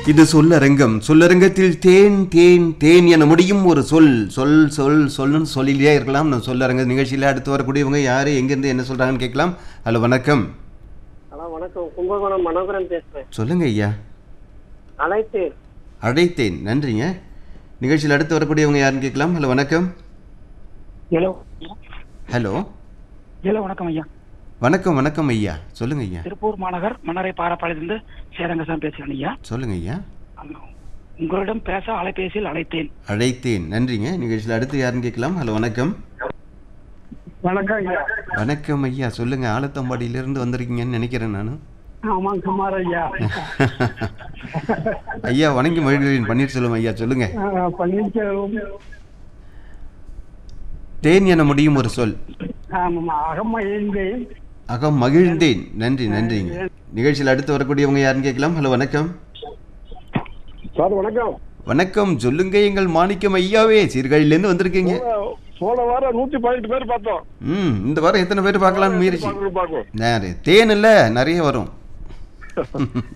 இது சொல்லரங்கம் சொல்லரங்கத்தில் தேன் தேன் தேன் என முடியும் ஒரு சொல் சொல் சொல் சொல்லுன்னு சொல்லிலே இருக்கலாம் நான் சொல்லரங்க நிகழ்ச்சியில் அடுத்து வரக்கூடியவங்க யாரு எங்கேருந்து என்ன சொல்றாங்கன்னு கேட்கலாம் ஹலோ வணக்கம் ஹலோ வணக்கம் கும்பகோணம் மனோகரன் பேசுறேன் சொல்லுங்க ஐயா அழைத்து அழைத்தேன் நன்றிங்க நிகழ்ச்சியில் அடுத்து வரக்கூடியவங்க யாருன்னு கேட்கலாம் ஹலோ வணக்கம் ஹலோ ஹலோ ஹலோ வணக்கம் ஐயா வணக்கம் வணக்கம் ஐயா சொல்லுங்க ஐயா திருப்பூர் மாநகர் மன்னரை பாரப்பாளையத்திலிருந்து சேரங்கசாமி பேசுகிறேன் ஐயா சொல்லுங்க ஐயா உங்களிடம் பேச அலைபேசியில் அழைத்தேன் அழைத்தேன் நன்றிங்க நிகழ்ச்சியில் அடுத்து யாருன்னு கேட்கலாம் ஹலோ வணக்கம் வணக்கம் ஐயா வணக்கம் ஐயா சொல்லுங்க ஆலத்தம்பாடியிலிருந்து வந்திருக்கீங்கன்னு நினைக்கிறேன் நான் ஆமாம் குமார் ஐயா ஐயா வணங்கி மகிழ்கிறேன் பன்னீர்செல்வம் ஐயா சொல்லுங்க பன்னீர்செல்வம் தேன் என முடியும் ஒரு சொல் ஆமாம் அகமகிழ்ந்தேன் அகம் மகிழ்ந்தேன் நன்றி நன்றிங்க நிகழ்ச்சியில் அடுத்து வரக்கூடியவங்க யாருன்னு கேட்கலாம் ஹலோ வணக்கம் சார் வணக்கம் வணக்கம் சொல்லுங்க எங்கள் மாணிக்கம் ஐயாவே சீர்காழியிலேருந்து வந்திருக்கீங்க போன வாரம் நூத்தி பதினெட்டு பேர் பார்த்தோம் ம் இந்த வாரம் எத்தனை பேர் பார்க்கலாம்னு முயற்சி பார்க்கணும், பார்க்கணும் நிறைய தேன் இல்லை நிறைய வரும்